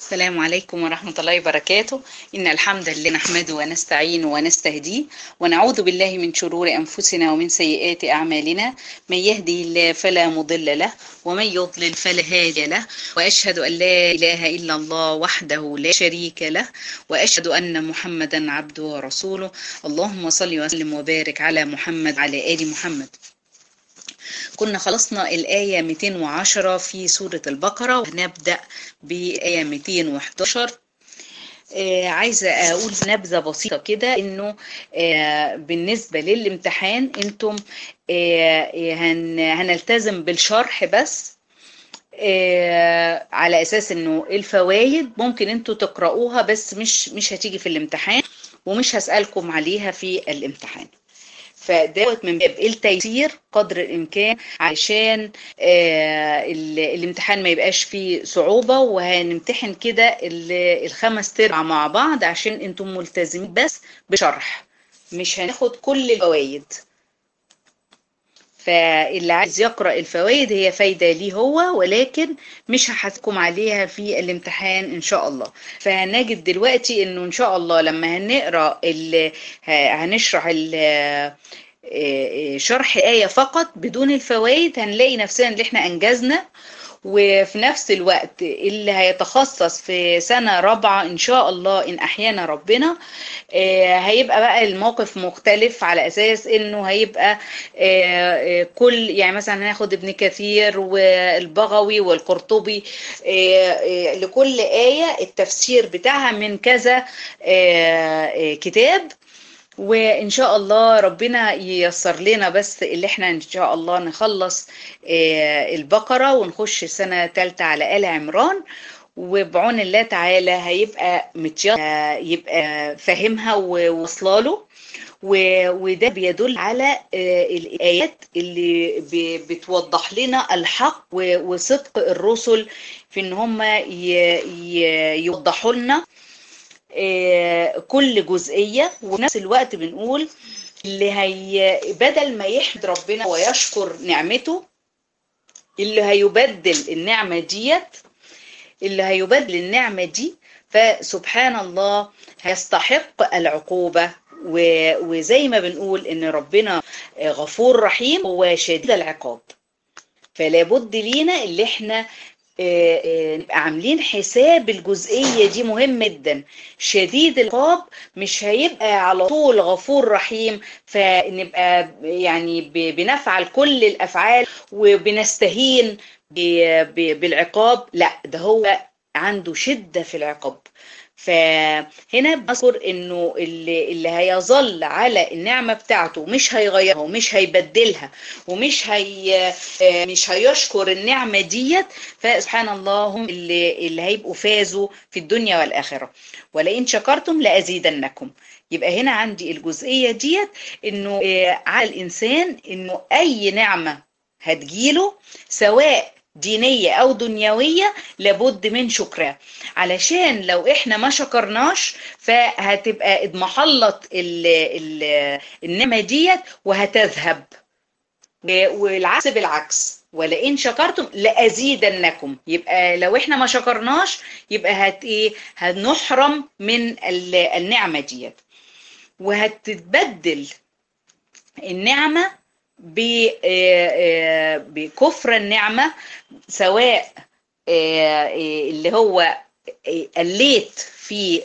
السلام عليكم ورحمة الله وبركاته إن الحمد لله نحمده ونستعينه ونستهديه ونعوذ بالله من شرور أنفسنا ومن سيئات أعمالنا من يهدي الله فلا مضل له ومن يضلل فلا هادي له وأشهد أن لا إله إلا الله وحده لا شريك له وأشهد أن محمدا عبده ورسوله اللهم صل وسلم وبارك على محمد على آل محمد كنا خلصنا الآية 210 في سورة البقرة وهنبدأ بآية 211 آه عايزة أقول نبذة بسيطة كده إنه آه بالنسبة للامتحان أنتم آه هن هنلتزم بالشرح بس آه على أساس إنه الفوائد ممكن أنتوا تقرأوها بس مش مش هتيجي في الامتحان ومش هسألكم عليها في الامتحان فدوت من باب التيسير قدر الامكان عشان آه الامتحان ما يبقاش فيه صعوبه وهنمتحن كده الخمس تربع مع بعض عشان انتم ملتزمين بس بشرح مش هناخد كل الفوائد فاللي عايز يقرا الفوائد هي فايده ليه هو ولكن مش هحاسبكم عليها في الامتحان ان شاء الله فهنجد دلوقتي انه ان شاء الله لما هنقرا هنشرح شرح آية فقط بدون الفوائد هنلاقي نفسنا اللي احنا أنجزنا وفي نفس الوقت اللي هيتخصص في سنة رابعة إن شاء الله إن أحيانا ربنا هيبقى بقى الموقف مختلف على أساس إنه هيبقى كل يعني مثلا هناخد ابن كثير والبغوي والقرطبي لكل آية التفسير بتاعها من كذا كتاب وان شاء الله ربنا ييسر لنا بس اللي احنا ان شاء الله نخلص البقره ونخش سنه ثالثه على ال عمران وبعون الله تعالى هيبقى متيسر يبقى فاهمها ووصلاله وده بيدل على الآيات اللي بتوضح لنا الحق وصدق الرسل في ان هم يوضحوا لنا كل جزئية وفي نفس الوقت بنقول اللي هي بدل ما يحمد ربنا ويشكر نعمته اللي هيبدل النعمة ديت اللي هيبدل النعمة دي فسبحان الله هيستحق العقوبة وزي ما بنقول ان ربنا غفور رحيم هو شديد العقاب فلا بد لينا اللي احنا نبقى عاملين حساب الجزئية دي مهم جدا شديد العقاب مش هيبقى على طول غفور رحيم فنبقى يعني بنفعل كل الأفعال وبنستهين بالعقاب لا ده هو عنده شدة في العقاب فهنا بذكر انه اللي, اللي هيظل على النعمه بتاعته مش هيغيرها ومش هيبدلها ومش هي مش هيشكر النعمه ديت فسبحان الله هم اللي, اللي هيبقوا فازوا في الدنيا والاخره ولئن شكرتم لازيدنكم يبقى هنا عندي الجزئيه ديت انه على الانسان انه اي نعمه هتجيله سواء دينية أو دنيوية لابد من شكرها علشان لو إحنا ما شكرناش فهتبقى اضمحلت النعمة ديت وهتذهب والعكس بالعكس ولئن شكرتم لأزيدنكم يبقى لو إحنا ما شكرناش يبقى هت إيه هنحرم من النعمة ديت وهتتبدل النعمة بكفر النعمة سواء اللي هو قليت في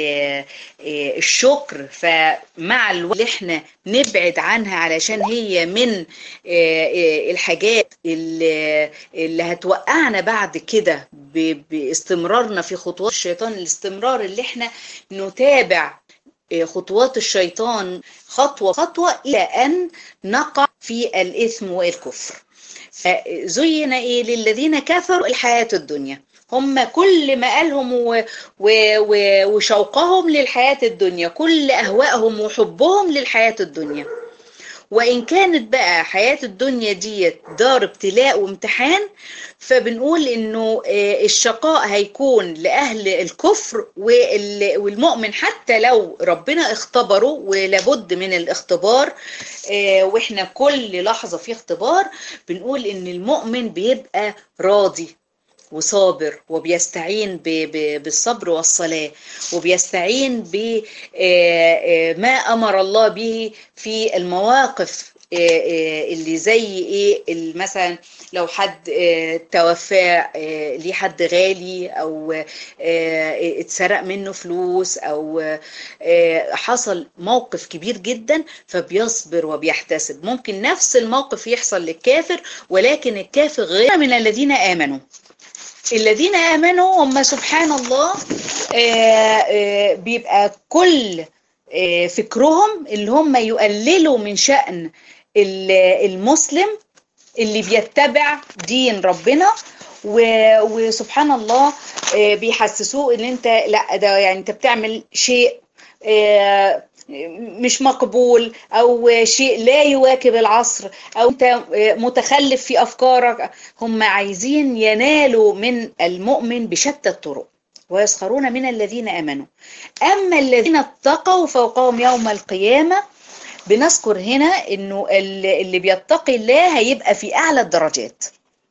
الشكر فمع الوقت اللي احنا نبعد عنها علشان هي من الحاجات اللي, اللي هتوقعنا بعد كده باستمرارنا في خطوات الشيطان الاستمرار اللي احنا نتابع خطوات الشيطان خطوة خطوة إلى أن نقع في الإثم والكفر فزين إيه للذين كفروا الحياة الدنيا هم كل ما قالهم و... و... و... وشوقهم للحياة الدنيا كل أهوائهم وحبهم للحياة الدنيا وإن كانت بقى حياة الدنيا دي دار ابتلاء وامتحان فبنقول إنه الشقاء هيكون لأهل الكفر والمؤمن حتى لو ربنا اختبره ولابد من الاختبار وإحنا كل لحظة في اختبار بنقول إن المؤمن بيبقى راضي وصابر وبيستعين بالصبر والصلاة وبيستعين بما أمر الله به في المواقف اللي زي ايه مثلا لو حد توفى ليه حد غالي او اتسرق منه فلوس او حصل موقف كبير جدا فبيصبر وبيحتسب ممكن نفس الموقف يحصل للكافر ولكن الكافر غير من الذين امنوا الذين امنوا هم سبحان الله بيبقى كل فكرهم اللي هم يقللوا من شأن المسلم اللي بيتبع دين ربنا وسبحان الله بيحسسوه ان انت لا ده يعني انت بتعمل شيء مش مقبول او شيء لا يواكب العصر او انت متخلف في افكارك هم عايزين ينالوا من المؤمن بشتى الطرق ويسخرون من الذين امنوا اما الذين اتقوا فوقهم يوم القيامه بنذكر هنا انه اللي بيتقي الله هيبقى في اعلى الدرجات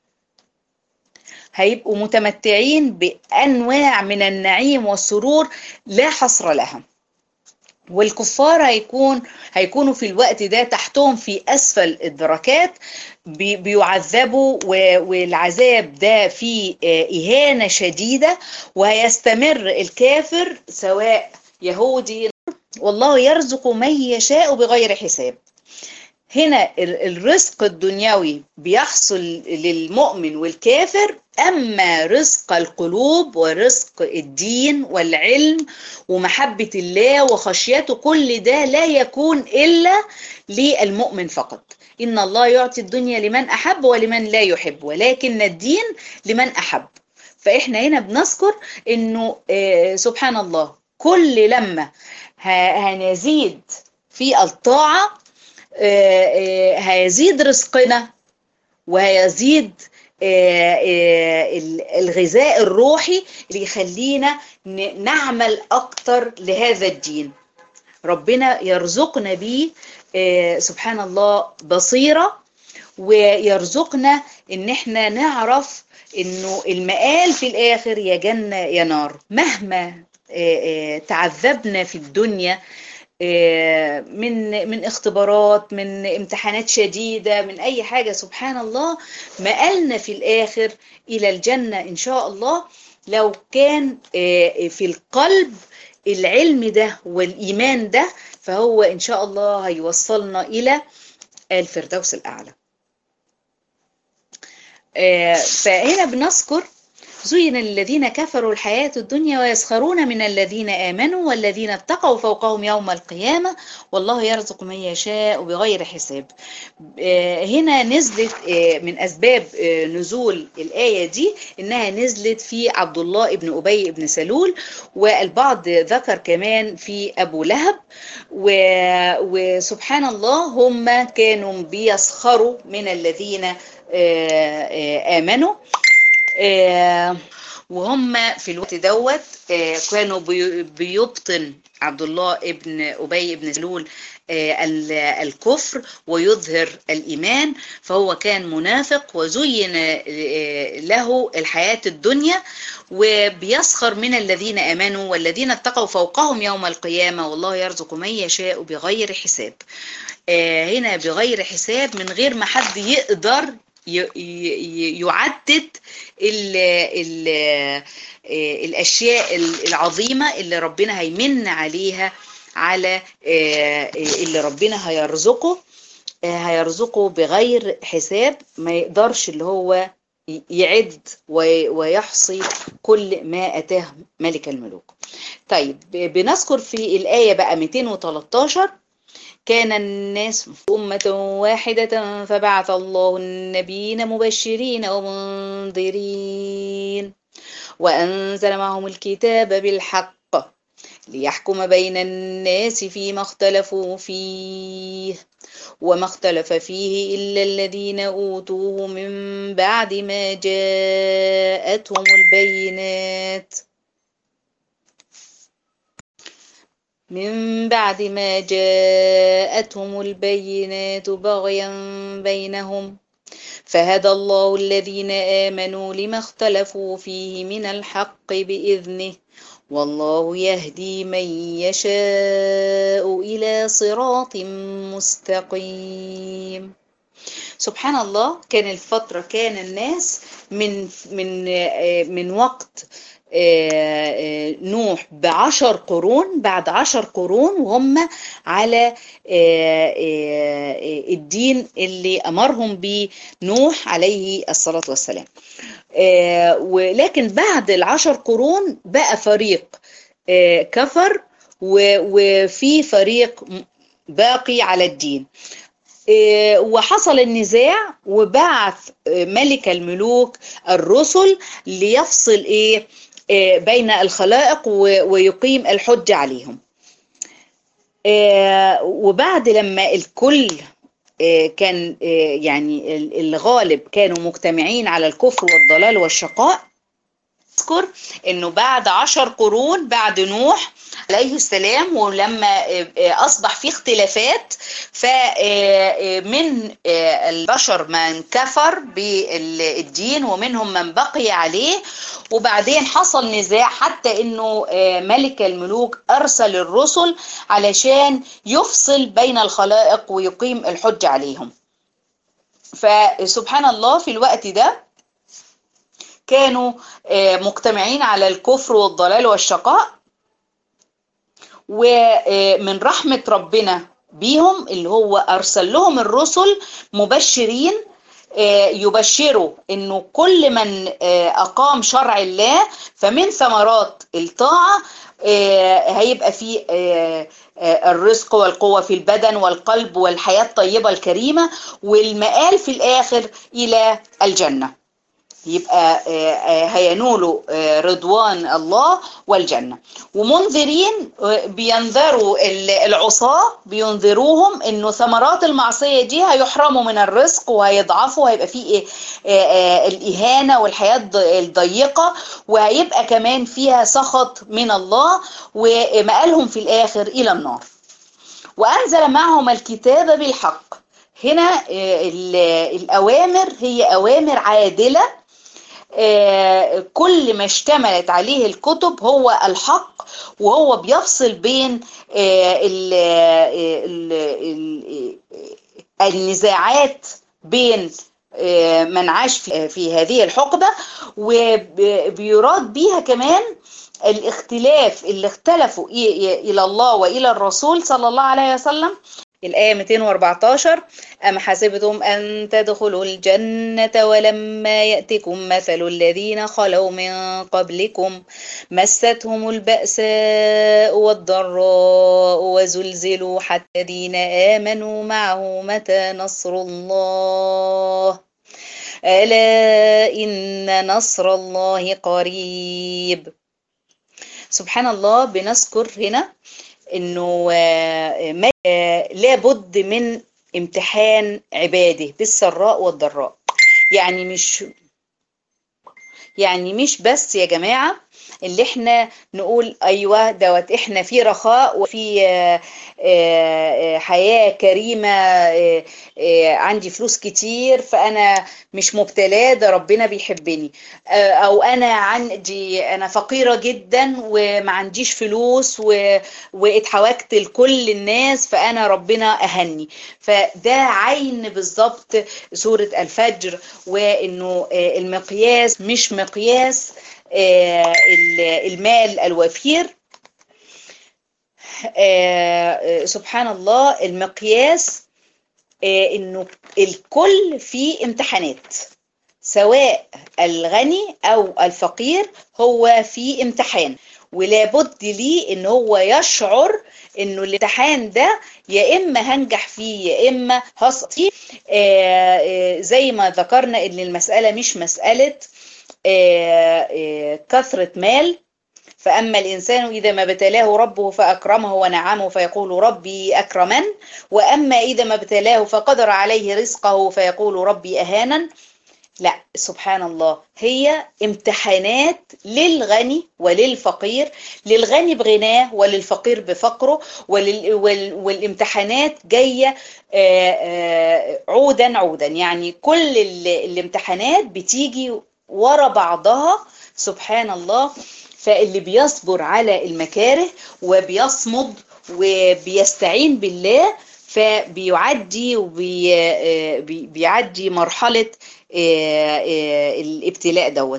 هيبقوا متمتعين بانواع من النعيم والسرور لا حصر لها والكفار هيكون هيكونوا في الوقت ده تحتهم في اسفل الدركات بيعذبوا والعذاب ده فيه اهانه شديده وهيستمر الكافر سواء يهودي والله يرزق من يشاء بغير حساب هنا الرزق الدنيوي بيحصل للمؤمن والكافر أما رزق القلوب ورزق الدين والعلم ومحبة الله وخشيته كل ده لا يكون إلا للمؤمن فقط إن الله يعطي الدنيا لمن أحب ولمن لا يحب ولكن الدين لمن أحب فإحنا هنا بنذكر إنه آه سبحان الله كل لما هنزيد في الطاعة هيزيد رزقنا وهيزيد الغذاء الروحي اللي يخلينا نعمل أكتر لهذا الدين ربنا يرزقنا به سبحان الله بصيرة ويرزقنا ان احنا نعرف انه المآل في الاخر يا جنة يا نار مهما تعذبنا في الدنيا من من اختبارات من امتحانات شديده من اي حاجه سبحان الله مآلنا في الاخر الى الجنه ان شاء الله لو كان في القلب العلم ده والايمان ده فهو ان شاء الله هيوصلنا الى الفردوس الاعلى فهنا بنذكر زين للذين كفروا الحياة الدنيا ويسخرون من الذين آمنوا والذين اتقوا فوقهم يوم القيامة والله يرزق من يشاء بغير حساب هنا نزلت من أسباب نزول الآية دي إنها نزلت في عبد الله ابن أبي ابن سلول والبعض ذكر كمان في أبو لهب وسبحان الله هم كانوا بيسخروا من الذين آمنوا آه وهم في الوقت دوت آه كانوا بيبطن عبد الله ابن أبي بن سلول آه الكفر ويظهر الإيمان فهو كان منافق وزين له الحياة الدنيا وبيسخر من الذين آمنوا والذين اتقوا فوقهم يوم القيامة والله يرزق من يشاء بغير حساب هنا بغير حساب من غير ما حد يقدر يعدد ال ال الاشياء العظيمه اللي ربنا هيمن عليها على اللي ربنا هيرزقه هيرزقه بغير حساب ما يقدرش اللي هو يعد ويحصي كل ما اتاه ملك الملوك طيب بنذكر في الايه بقى 213 كان الناس أمة واحدة فبعث الله النبيين مبشرين ومنذرين وأنزل معهم الكتاب بالحق ليحكم بين الناس فيما اختلفوا فيه وما اختلف فيه إلا الذين أوتوه من بعد ما جاءتهم البينات من بعد ما جاءتهم البينات بغيا بينهم فهدى الله الذين آمنوا لما اختلفوا فيه من الحق بإذنه والله يهدي من يشاء إلى صراط مستقيم سبحان الله كان الفترة كان الناس من من من وقت نوح بعشر قرون بعد عشر قرون وهم على الدين اللي أمرهم به نوح عليه الصلاة والسلام ولكن بعد العشر قرون بقى فريق كفر وفي فريق باقي على الدين وحصل النزاع وبعث ملك الملوك الرسل ليفصل ايه بين الخلائق ويقيم الحج عليهم وبعد لما الكل كان يعني الغالب كانوا مجتمعين على الكفر والضلال والشقاء اذكر انه بعد عشر قرون بعد نوح عليه السلام ولما اصبح في اختلافات فمن البشر من كفر بالدين ومنهم من بقي عليه وبعدين حصل نزاع حتى انه ملك الملوك ارسل الرسل علشان يفصل بين الخلائق ويقيم الحج عليهم فسبحان الله في الوقت ده كانوا مجتمعين على الكفر والضلال والشقاء ومن رحمة ربنا بيهم اللي هو أرسل لهم الرسل مبشرين يبشروا انه كل من اقام شرع الله فمن ثمرات الطاعه هيبقى في الرزق والقوه في البدن والقلب والحياه الطيبه الكريمه والمآل في الاخر الى الجنه يبقى هينولوا رضوان الله والجنة ومنذرين بينذروا العصاة بينذروهم انه ثمرات المعصية دي هيحرموا من الرزق وهيضعفوا هيبقى فيه الإهانة والحياة الضيقة وهيبقى كمان فيها سخط من الله ومآلهم في الآخر إلى النار وأنزل معهم الكتاب بالحق هنا الأوامر هي أوامر عادلة كل ما اشتملت عليه الكتب هو الحق وهو بيفصل بين النزاعات بين من عاش في هذه الحقبة وبيراد بيها كمان الاختلاف اللي اختلفوا إلى الله وإلى الرسول صلى الله عليه وسلم الآية 214 أم حسبتم أن تدخلوا الجنة ولما يأتكم مثل الذين خلوا من قبلكم مستهم البأساء والضراء وزلزلوا حتى الذين آمنوا معه متى نصر الله ألا إن نصر الله قريب سبحان الله بنذكر هنا انه لابد من امتحان عباده بالسراء والضراء يعني مش يعني مش بس يا جماعه اللي احنا نقول ايوه دوت احنا في رخاء وفي حياه كريمه عندي فلوس كتير فانا مش مبتلاه ده ربنا بيحبني او انا عندي انا فقيره جدا وما عنديش فلوس واتحوجت لكل الناس فانا ربنا اهني فده عين بالظبط سوره الفجر وانه المقياس مش مقياس المال الوفير سبحان الله المقياس انه الكل فيه امتحانات سواء الغني او الفقير هو في امتحان ولابد ليه ان هو يشعر انه الامتحان ده يا اما هنجح فيه يا اما هسقط فيه زي ما ذكرنا ان المساله مش مساله كثرة مال فأما الإنسان إذا ما ابتلاه ربه فأكرمه ونعمه فيقول ربي أكرمن وأما إذا ما ابتلاه فقدر عليه رزقه فيقول ربي أهانا لا سبحان الله هي امتحانات للغني وللفقير للغني بغناه وللفقير بفقره ولل وال والامتحانات جاية آه، آه، عودا عودا يعني كل ال- الامتحانات بتيجي ورا بعضها سبحان الله فاللي بيصبر على المكاره وبيصمد وبيستعين بالله فبيعدي وبيعدي مرحلة آه، آه، الابتلاء دوت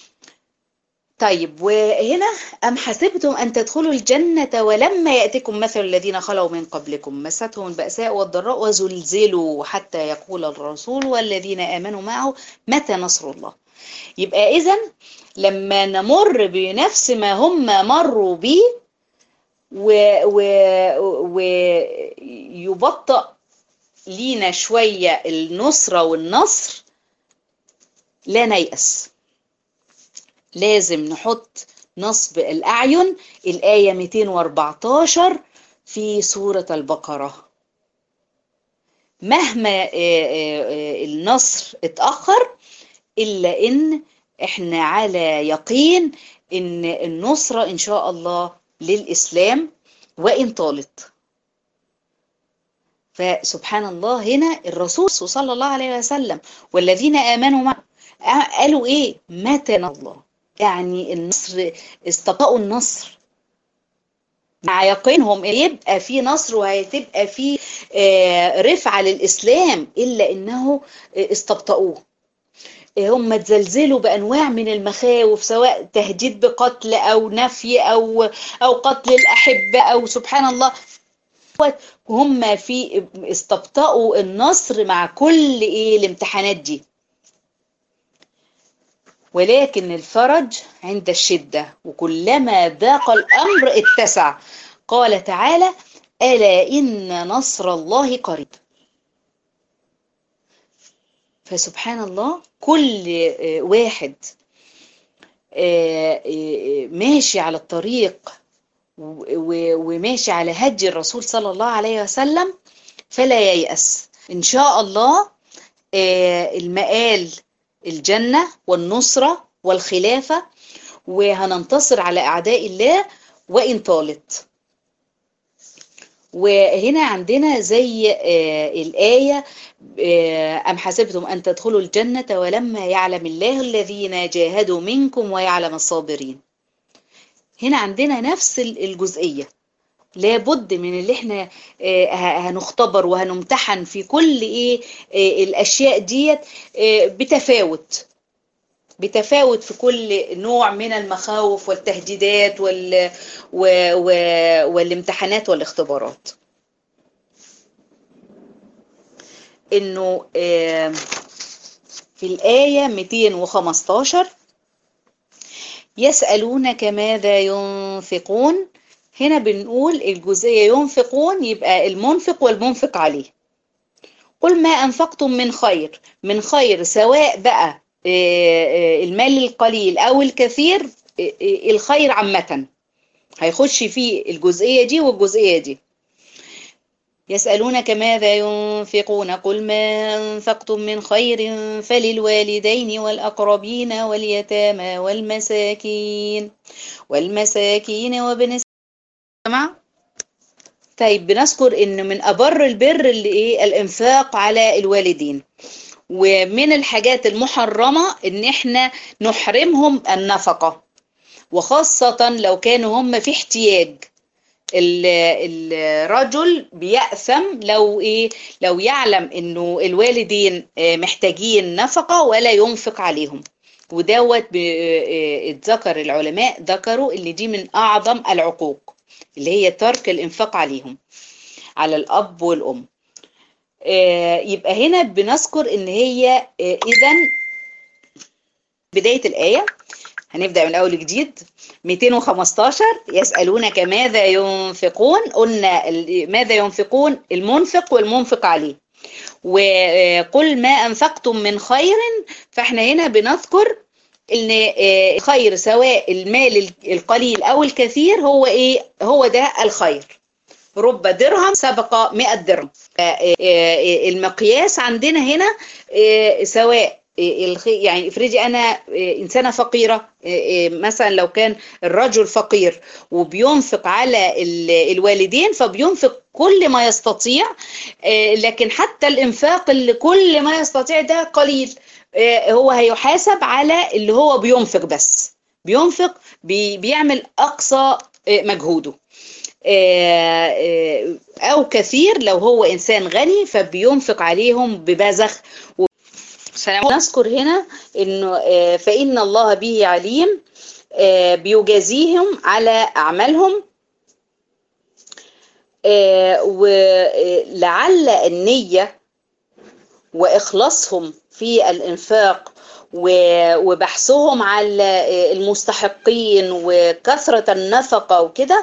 طيب وهنا أم حسبتم أن تدخلوا الجنة ولما يأتكم مثل الذين خلوا من قبلكم مستهم البأساء والضراء وزلزلوا حتى يقول الرسول والذين آمنوا معه متى نصر الله يبقى إذا لما نمر بنفس ما هم مروا به ويبطأ لينا شوية النصرة والنصر لا نيأس لازم نحط نصب الأعين الآية 214 في سورة البقرة مهما آه، آه، آه، النصر اتأخر إلا إن إحنا على يقين إن النصرة إن شاء الله للإسلام وإن طالت فسبحان الله هنا الرسول صلى الله عليه وسلم والذين آمنوا معه قالوا إيه متى نصر الله يعني النصر استبقوا النصر مع يقينهم إن يبقى في نصر وهتبقى في آه، رفعة للإسلام إلا إنه آه، استبطأوه هم اتزلزلوا بانواع من المخاوف سواء تهديد بقتل او نفي او او قتل الاحبه او سبحان الله هم في استبطأوا النصر مع كل ايه الامتحانات دي ولكن الفرج عند الشدة وكلما ضاق الأمر اتسع قال تعالى ألا إن نصر الله قريب فسبحان الله كل آه، واحد آه، آه، ماشي على الطريق و- و- وماشي على هدي الرسول صلى الله عليه وسلم فلا ييأس إن شاء الله آه، المآل الجنة والنصرة والخلافة وهننتصر على أعداء الله وإن طالت وهنا عندنا زي آه، الآية آه، أم حسبتم أن تدخلوا الجنة ولما يعلم الله الذين جاهدوا منكم ويعلم الصابرين هنا عندنا نفس ال- الجزئية لابد من اللي احنا آه، ه- هنختبر وهنمتحن في كل ايه آه، الاشياء ديت آه، بتفاوت بتفاوت في كل نوع من المخاوف والتهديدات وال و... و... والامتحانات والاختبارات انه آه، في الآية 215 يسألونك ماذا ينفقون هنا بنقول الجزئية ينفقون يبقى المنفق والمنفق عليه قل ما أنفقتم من خير من خير سواء بقى آه، آه، المال القليل أو الكثير آه، آه، الخير عامة هيخش فيه الجزئية دي والجزئية دي يسألونك ماذا ينفقون قل ما أنفقتم من خير فللوالدين والأقربين واليتامى والمساكين والمساكين وابن السماء طيب بنذكر ان من ابر البر اللي ايه الانفاق على الوالدين ومن الحاجات المحرمة ان احنا نحرمهم النفقة وخاصة لو كانوا هم في احتياج ال- الرجل بيأثم لو ايه لو يعلم انه الوالدين آه، محتاجين نفقة ولا ينفق عليهم ودوت ب- آه، اتذكر العلماء ذكروا ان دي من اعظم العقوق اللي هي ترك الانفاق عليهم على الاب والام آه، يبقى هنا بنذكر ان هي اذا بداية الآية هنبدأ من أول جديد 215 يسألونك ماذا ينفقون قلنا ال- ماذا ينفقون المنفق والمنفق عليه وقل ما أنفقتم من خير فاحنا هنا بنذكر ان آه، الخير سواء المال القليل او الكثير هو ايه هو ده الخير رب درهم سبق 100 درهم آه، آه، المقياس عندنا هنا آه، سواء يعني افرضي انا انسانه فقيره مثلا لو كان الرجل فقير وبينفق على الوالدين فبينفق كل ما يستطيع لكن حتى الانفاق اللي كل ما يستطيع ده قليل هو هيحاسب على اللي هو بينفق بس بينفق بيعمل اقصى مجهوده او كثير لو هو انسان غني فبينفق عليهم ببذخ نذكر هنا انه فان الله به عليم بيجازيهم على اعمالهم ولعل النيه واخلاصهم في الانفاق وبحثهم على المستحقين وكثرة النفقة وكده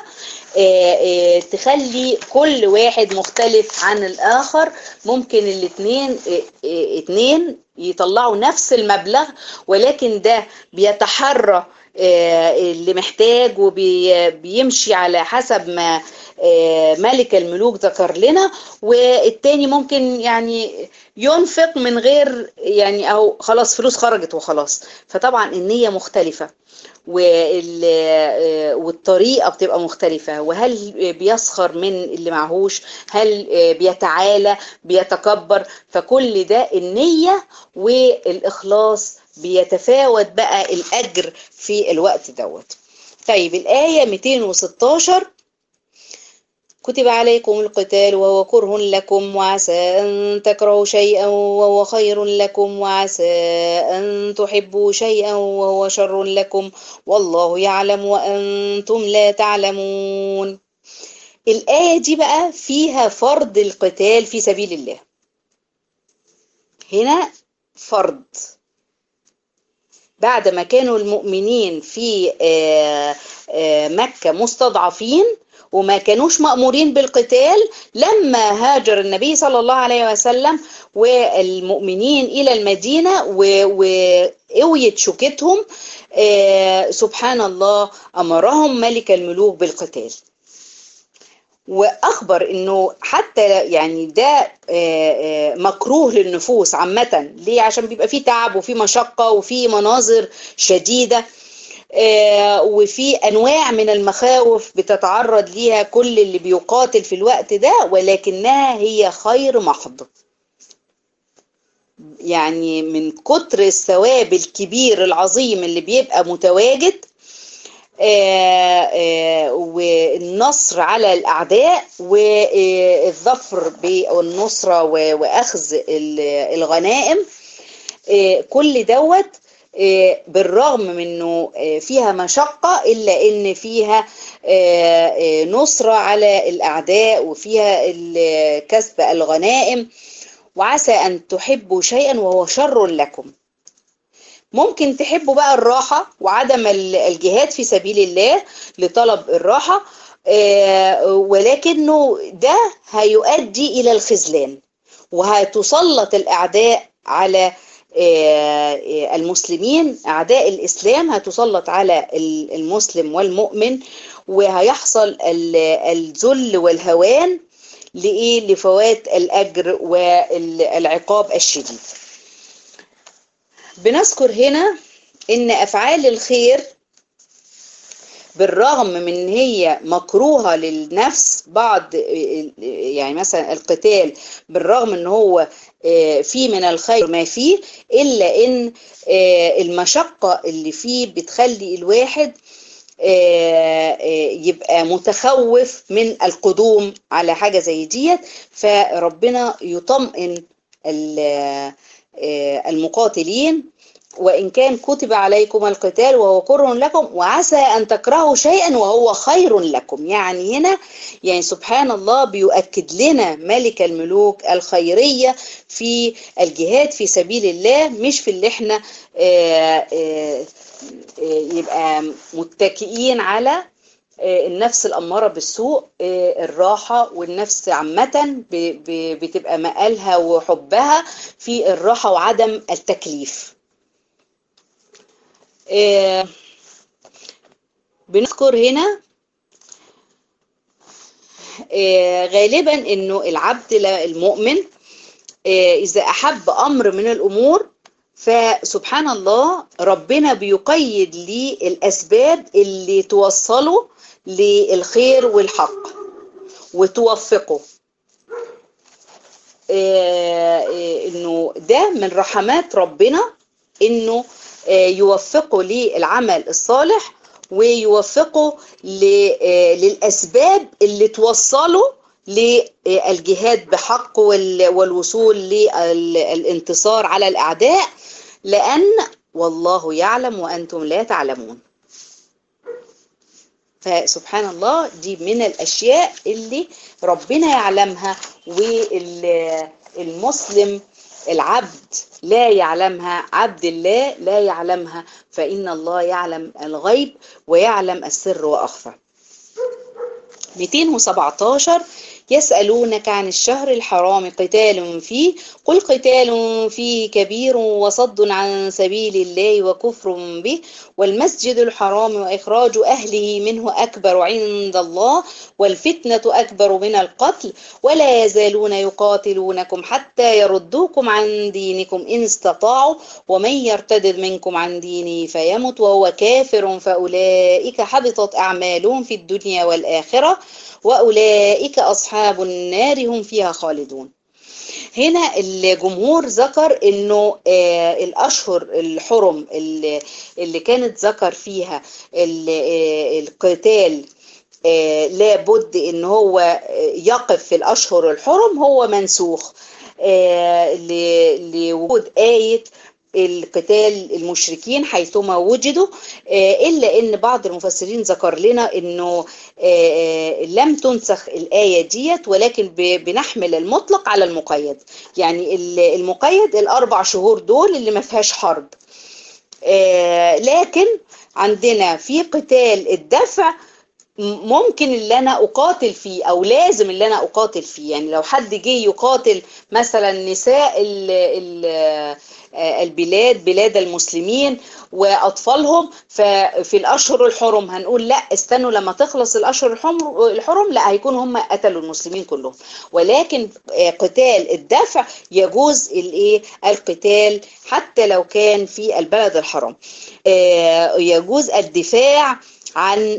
تخلي كل واحد مختلف عن الآخر ممكن الاثنين اتنين يطلعوا نفس المبلغ ولكن ده بيتحرى اللي محتاج وبيمشي على حسب ما ملك الملوك ذكر لنا والتاني ممكن يعني ينفق من غير يعني او خلاص فلوس خرجت وخلاص فطبعا النية مختلفة والطريقة بتبقى مختلفة وهل بيسخر من اللي معهوش هل بيتعالى بيتكبر فكل ده النية والإخلاص بيتفاوت بقى الأجر في الوقت دوت طيب الآية 216 كتب عليكم القتال وهو كره لكم وعسى أن تكرهوا شيئا وهو خير لكم وعسى أن تحبوا شيئا وهو شر لكم والله يعلم وأنتم لا تعلمون الآية دي بقى فيها فرض القتال في سبيل الله هنا فرض بعد ما كانوا المؤمنين في مكة مستضعفين وما كانوش مأمورين بالقتال لما هاجر النبي صلى الله عليه وسلم والمؤمنين إلى المدينة وقويت شوكتهم سبحان الله أمرهم ملك الملوك بالقتال واخبر انه حتى يعني ده مكروه للنفوس عامه ليه عشان بيبقى فيه تعب وفيه مشقه وفيه مناظر شديده وفي انواع من المخاوف بتتعرض ليها كل اللي بيقاتل في الوقت ده ولكنها هي خير محض يعني من كتر الثواب الكبير العظيم اللي بيبقى متواجد والنصر على الأعداء والظفر بالنصرة وأخذ الغنائم كل دوت بالرغم من انه فيها مشقة الا ان فيها نصرة على الاعداء وفيها كسب الغنائم وعسى ان تحبوا شيئا وهو شر لكم ممكن تحبوا بقى الراحة وعدم الجهاد في سبيل الله لطلب الراحة ولكنه ده هيؤدي الى الخذلان وهتسلط الاعداء على المسلمين أعداء الإسلام هتسلط على المسلم والمؤمن وهيحصل الذل والهوان لإيه لفوات الأجر والعقاب الشديد بنذكر هنا إن أفعال الخير بالرغم من ان هي مكروهه للنفس بعض يعني مثلا القتال بالرغم ان هو فيه من الخير ما فيه الا ان المشقه اللي فيه بتخلي الواحد يبقى متخوف من القدوم على حاجه زي ديت فربنا يطمئن المقاتلين وإن كان كتب عليكم القتال وهو كره لكم وعسى أن تكرهوا شيئا وهو خير لكم يعني هنا يعني سبحان الله بيؤكد لنا ملك الملوك الخيرية في الجهاد في سبيل الله مش في اللي احنا آآ آآ يبقى متكئين على النفس الأمارة بالسوء الراحة والنفس عامة بتبقى مقالها وحبها في الراحة وعدم التكليف آه بنذكر هنا آه غالبا انه العبد المؤمن آه اذا احب امر من الامور فسبحان الله ربنا بيقيد لي الأسباب اللي توصله للخير والحق وتوفقه انه ده من رحمات ربنا انه يوفقه للعمل الصالح ويوفقه للأسباب اللي توصله للجهاد بحق والوصول للانتصار على الأعداء لأن والله يعلم وأنتم لا تعلمون فسبحان الله دي من الأشياء اللي ربنا يعلمها والمسلم العبد لا يعلمها عبد الله لا يعلمها فإن الله يعلم الغيب ويعلم السر وأخفى 217 يسألونك عن الشهر الحرام قتال فيه قل قتال فيه كبير وصد عن سبيل الله وكفر به والمسجد الحرام وإخراج أهله منه أكبر عند الله والفتنة أكبر من القتل ولا يزالون يقاتلونكم حتى يردوكم عن دينكم إن استطاعوا ومن يرتد منكم عن دينه فيمت وهو كافر فأولئك حبطت أعمالهم في الدنيا والآخرة وأولئك أصحاب النار هم فيها خالدون هنا الجمهور ذكر انه آه الاشهر الحرم اللي, اللي كانت ذكر فيها آه القتال آه لابد ان هو يقف في الاشهر الحرم هو منسوخ لوجود آية القتال المشركين حيثما وجدوا إلا أن بعض المفسرين ذكر لنا أنه لم تنسخ الآية ديت ولكن بنحمل المطلق على المقيد يعني المقيد الأربع شهور دول اللي ما فيهاش حرب لكن عندنا في قتال الدفع ممكن اللي انا اقاتل فيه او لازم اللي انا اقاتل فيه يعني لو حد جه يقاتل مثلا نساء ال ال البلاد بلاد المسلمين واطفالهم ففي الاشهر الحرم هنقول لا استنوا لما تخلص الاشهر الحرم الحرم لا هيكون هم قتلوا المسلمين كلهم ولكن قتال الدفع يجوز الايه القتال حتى لو كان في البلد الحرام يجوز الدفاع عن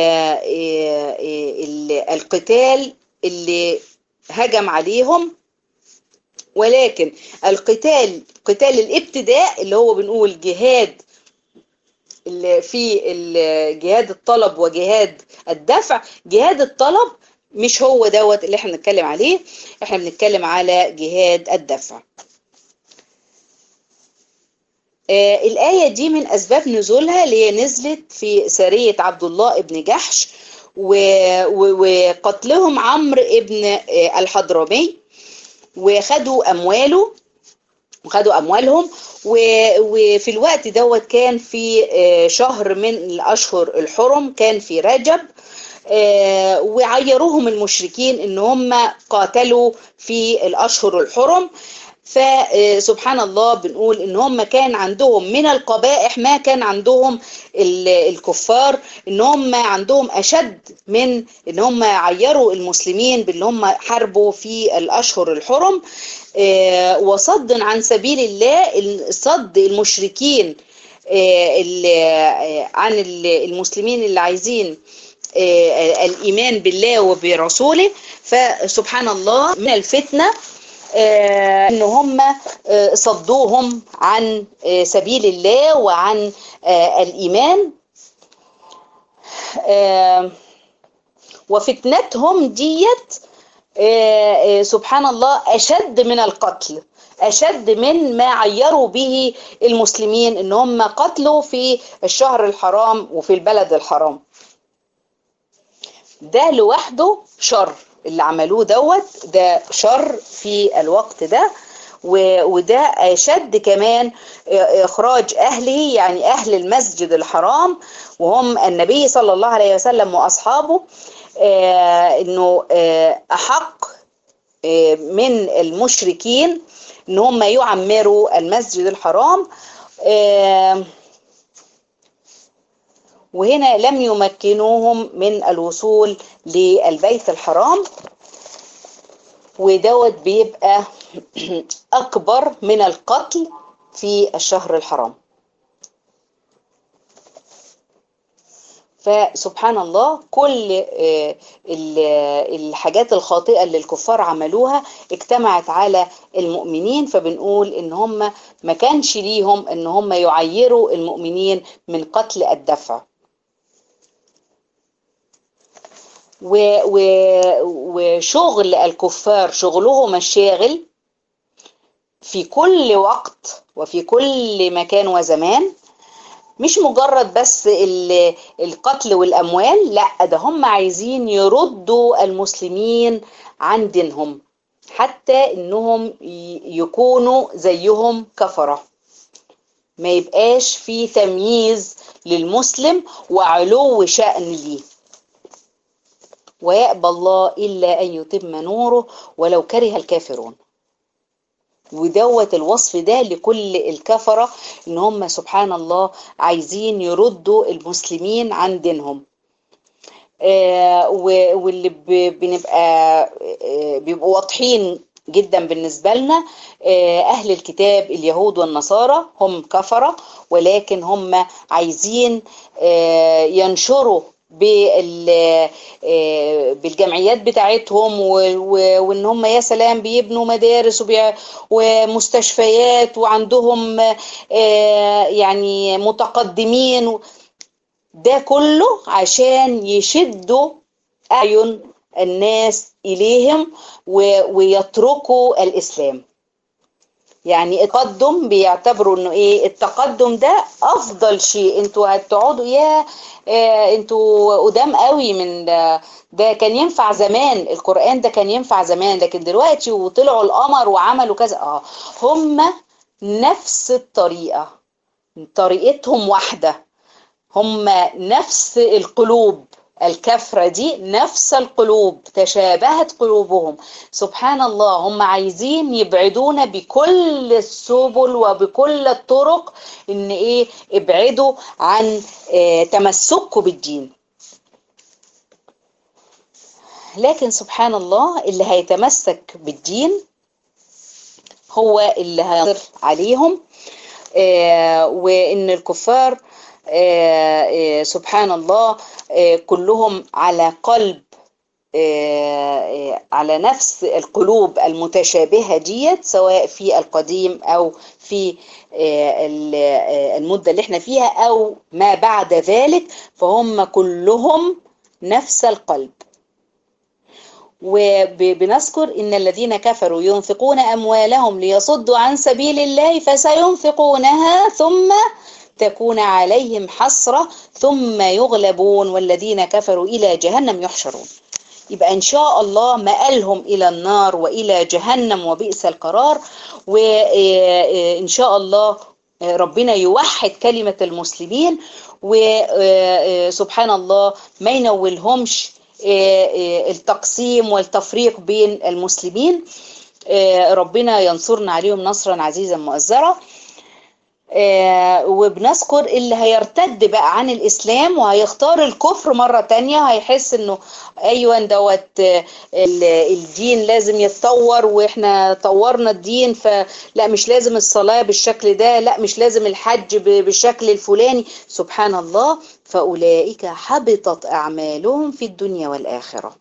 القتال اللي هجم عليهم ولكن القتال قتال الابتداء اللي هو بنقول جهاد اللي في جهاد الطلب وجهاد الدفع جهاد الطلب مش هو دوت اللي احنا بنتكلم عليه احنا بنتكلم على جهاد الدفع آه الآية دي من أسباب نزولها اللي هي نزلت في سرية عبد الله ابن جحش وقتلهم عمرو ابن آه الحضرمي وخدوا أمواله وخدوا أموالهم وفي الوقت دوت كان في آه شهر من الأشهر الحرم كان في رجب وعيروهم المشركين ان هم قاتلوا في الأشهر الحرم فسبحان الله بنقول ان هم كان عندهم من القبائح ما كان عندهم الكفار ان هم عندهم اشد من ان هم عيروا المسلمين بان هم حاربوا في الاشهر الحرم وصد عن سبيل الله صد المشركين عن المسلمين اللي عايزين الايمان بالله وبرسوله فسبحان الله من الفتنه آه ان هم آه صدوهم عن آه سبيل الله وعن الايمان وفتنتهم ديت سبحان الله اشد من القتل اشد من ما عيروا به المسلمين ان هم قتلوا في الشهر الحرام وفي البلد الحرام ده لوحده شر اللي عملوه دوت ده شر في الوقت ده وده أشد كمان إخراج أهله يعني أهل المسجد الحرام وهم النبي صلى الله عليه وسلم وأصحابه إنه أحق من المشركين إن هم يعمروا المسجد الحرام وهنا لم يمكنوهم من الوصول للبيت الحرام ودوت بيبقى أكبر من القتل في الشهر الحرام فسبحان الله كل الحاجات الخاطئة اللي الكفار عملوها اجتمعت على المؤمنين فبنقول ان هم ما كانش ليهم ان هم يعيروا المؤمنين من قتل الدفع و و وشغل الكفار شغلهم الشاغل في كل وقت وفي كل مكان وزمان مش مجرد بس القتل والأموال لا ده هم عايزين يردوا المسلمين عن دينهم حتى انهم يكونوا زيهم كفرة ما يبقاش في تمييز للمسلم وعلو شأن ليه ويأبى الله إلا أن يتم نوره ولو كره الكافرون ودوت الوصف ده لكل الكفرة ان هم سبحان الله عايزين يردوا المسلمين عن دينهم آه واللي بنبقى آه بيبقوا واضحين جدا بالنسبة لنا آه أهل الكتاب اليهود والنصارى هم كفرة ولكن هم عايزين ينشروا بالجمعيات بتاعتهم وان هم يا سلام بيبنوا مدارس ومستشفيات وعندهم يعني متقدمين ده كله عشان يشدوا اعين الناس اليهم ويتركوا الاسلام يعني التقدم بيعتبروا انه ايه التقدم ده افضل شيء انتوا هتقعدوا يا آه انتوا قدام قوي من ده, ده كان ينفع زمان القران ده كان ينفع زمان لكن دلوقتي وطلعوا القمر وعملوا كذا اه هم نفس الطريقه طريقتهم واحده هم نفس القلوب الكفرة دي نفس القلوب تشابهت قلوبهم سبحان الله هم عايزين يبعدونا بكل السبل وبكل الطرق ان ايه ابعدوا عن اه تمسكوا بالدين لكن سبحان الله اللي هيتمسك بالدين هو اللي هينصر عليهم اه وان الكفار آه آه سبحان الله آه كلهم على قلب على نفس القلوب المتشابهة ديت سواء في القديم أو في المدة اللي احنا فيها أو ما بعد ذلك فهم كلهم نفس القلب وبنذكر إن الذين كفروا ينفقون أموالهم ليصدوا عن سبيل الله فسينفقونها ثم تكون عليهم حسرة ثم يغلبون والذين كفروا إلى جهنم يحشرون يبقى إن شاء الله مآلهم إلى النار وإلى جهنم وبئس القرار وإن شاء الله ربنا يوحد كلمة المسلمين وسبحان الله ما ينولهمش التقسيم والتفريق بين المسلمين ربنا ينصرنا عليهم نصرا عزيزا مؤزرا آه وبنذكر اللي هيرتد بقى عن الإسلام وهيختار الكفر مرة تانية هيحس انه ايوه دوت آه الدين لازم يتطور واحنا طورنا الدين فلا مش لازم الصلاة بالشكل ده لا مش لازم الحج بالشكل الفلاني سبحان الله فأولئك حبطت أعمالهم في الدنيا والآخرة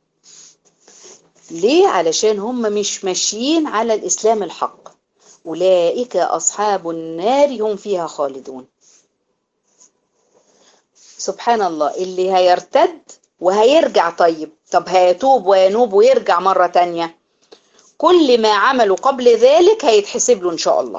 ليه؟ علشان هم مش ماشيين على الإسلام الحق أولئك أصحاب النار هم فيها خالدون سبحان الله اللي هيرتد وهيرجع طيب طب هيتوب وينوب ويرجع مرة تانية كل ما عمله قبل ذلك هيتحسب له إن شاء الله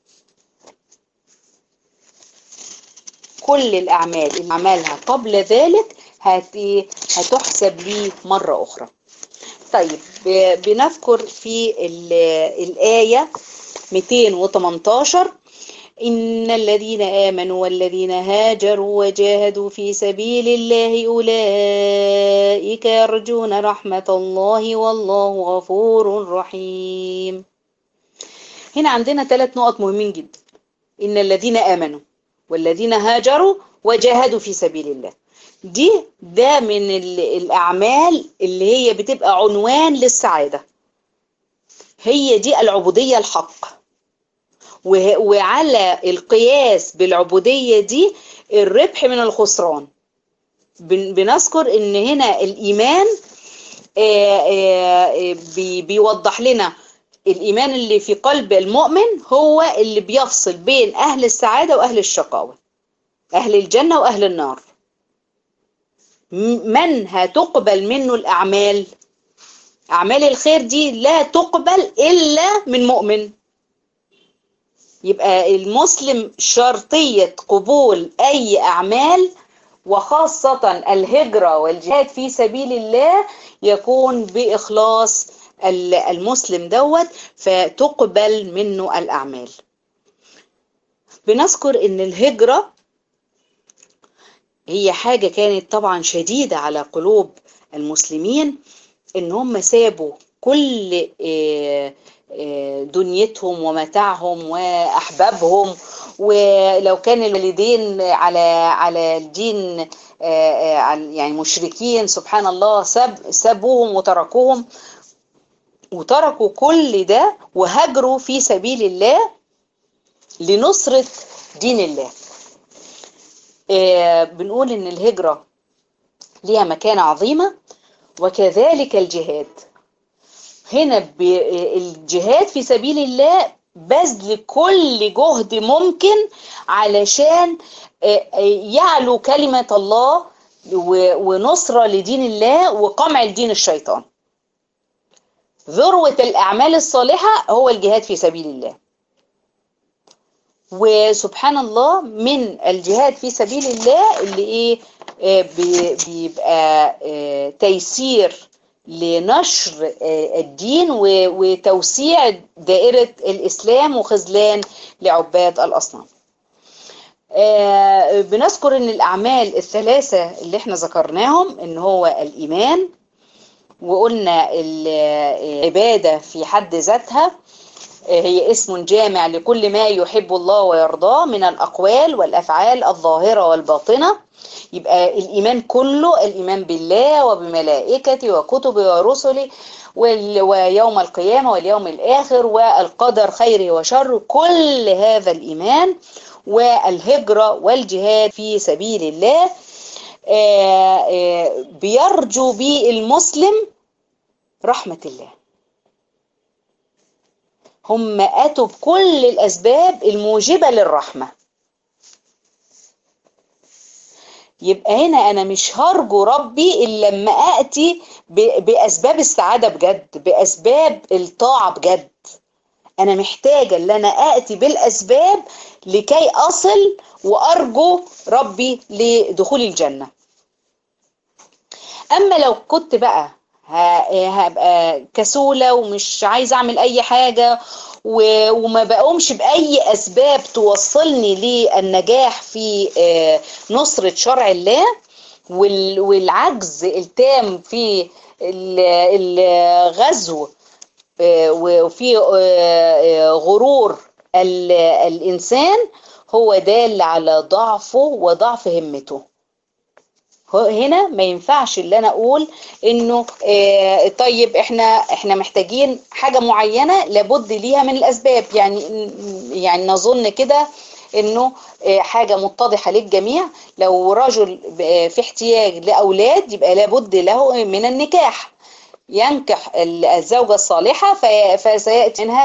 كل الأعمال اللي عملها قبل ذلك هتحسب ليه مرة أخرى طيب بنذكر في الآية 218 إن الذين آمنوا والذين هاجروا وجاهدوا في سبيل الله أولئك يرجون رحمة الله والله غفور رحيم هنا عندنا ثلاث نقط مهمين جدا إن الذين آمنوا والذين هاجروا وجاهدوا في سبيل الله دي ده من الأعمال اللي هي بتبقى عنوان للسعادة هي دي العبودية الحق وعلى القياس بالعبودية دي الربح من الخسران بنذكر ان هنا الايمان بيوضح لنا الايمان اللي في قلب المؤمن هو اللي بيفصل بين اهل السعادة واهل الشقاوة اهل الجنة واهل النار من هتقبل منه الاعمال اعمال الخير دي لا تقبل الا من مؤمن يبقى المسلم شرطية قبول أي أعمال وخاصة الهجرة والجهاد في سبيل الله يكون بإخلاص المسلم دوت فتقبل منه الأعمال بنذكر إن الهجرة هي حاجة كانت طبعا شديدة على قلوب المسلمين إن هم سابوا كل دنيتهم ومتاعهم واحبابهم ولو كان الوالدين على على الدين يعني مشركين سبحان الله سب سابوهم وتركوهم وتركوا كل ده وهاجروا في سبيل الله لنصرة دين الله بنقول ان الهجرة ليها مكانة عظيمة وكذلك الجهاد هنا الجهاد في سبيل الله بذل كل جهد ممكن علشان يعلو كلمة الله ونصرة لدين الله وقمع لدين الشيطان ذروة الأعمال الصالحة هو الجهاد في سبيل الله وسبحان الله من الجهاد في سبيل الله اللي ايه بيبقى تيسير لنشر الدين وتوسيع دائرة الإسلام وخذلان لعباد الأصنام بنذكر ان الأعمال الثلاثة اللي احنا ذكرناهم ان هو الإيمان وقلنا العبادة في حد ذاتها هي اسم جامع لكل ما يحب الله ويرضاه من الأقوال والأفعال الظاهرة والباطنة يبقى الإيمان كله الإيمان بالله وبملائكته وكتبه ورسله ويوم القيامة واليوم الآخر والقدر خيره وشره كل هذا الإيمان والهجرة والجهاد في سبيل الله بيرجو به المسلم رحمة الله هم أتوا بكل الأسباب الموجبة للرحمة يبقى هنا أنا مش هرجو ربي إلا لما أأتي بأسباب السعادة بجد بأسباب الطاعة بجد أنا محتاجة إن أنا آتي بالأسباب لكي أصل وأرجو ربي لدخول الجنة أما لو كنت بقى هبقى كسولة ومش عايزة أعمل أي حاجة وما بقومش بأي أسباب توصلني للنجاح في نصرة شرع الله والعجز التام في الغزو وفي غرور الإنسان هو دال على ضعفه وضعف همته هنا ما ينفعش اللي انا اقول انه آه طيب احنا احنا محتاجين حاجه معينه لابد ليها من الاسباب يعني يعني نظن كده انه آه حاجه متضحه للجميع لو رجل في احتياج لاولاد يبقى لابد له من النكاح ينكح الزوجه الصالحه فسياتي منها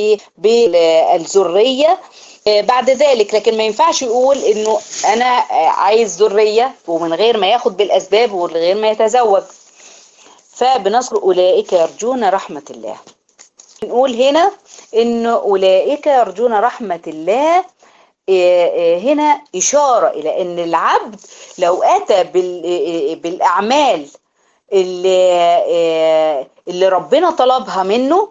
بالذريه بعد ذلك لكن ما ينفعش يقول انه انا عايز ذريه ومن غير ما ياخد بالاسباب ومن غير ما يتزوج فبنذكر اولئك يرجون رحمه الله نقول هنا ان اولئك يرجون رحمه الله هنا اشاره الى ان العبد لو اتى بالاعمال اللي اللي ربنا طلبها منه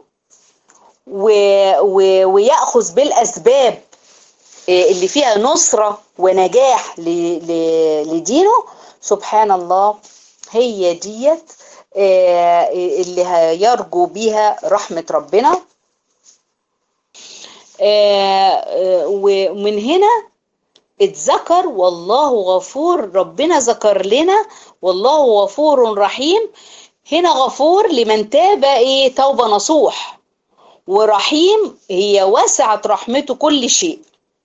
وياخذ بالاسباب اللي فيها نصرة ونجاح لدينه سبحان الله هي ديت اللي هيرجو بيها رحمة ربنا ومن هنا اتذكر والله غفور ربنا ذكر لنا والله غفور رحيم هنا غفور لمن تاب ايه توبة نصوح ورحيم هي وسعة رحمته كل شيء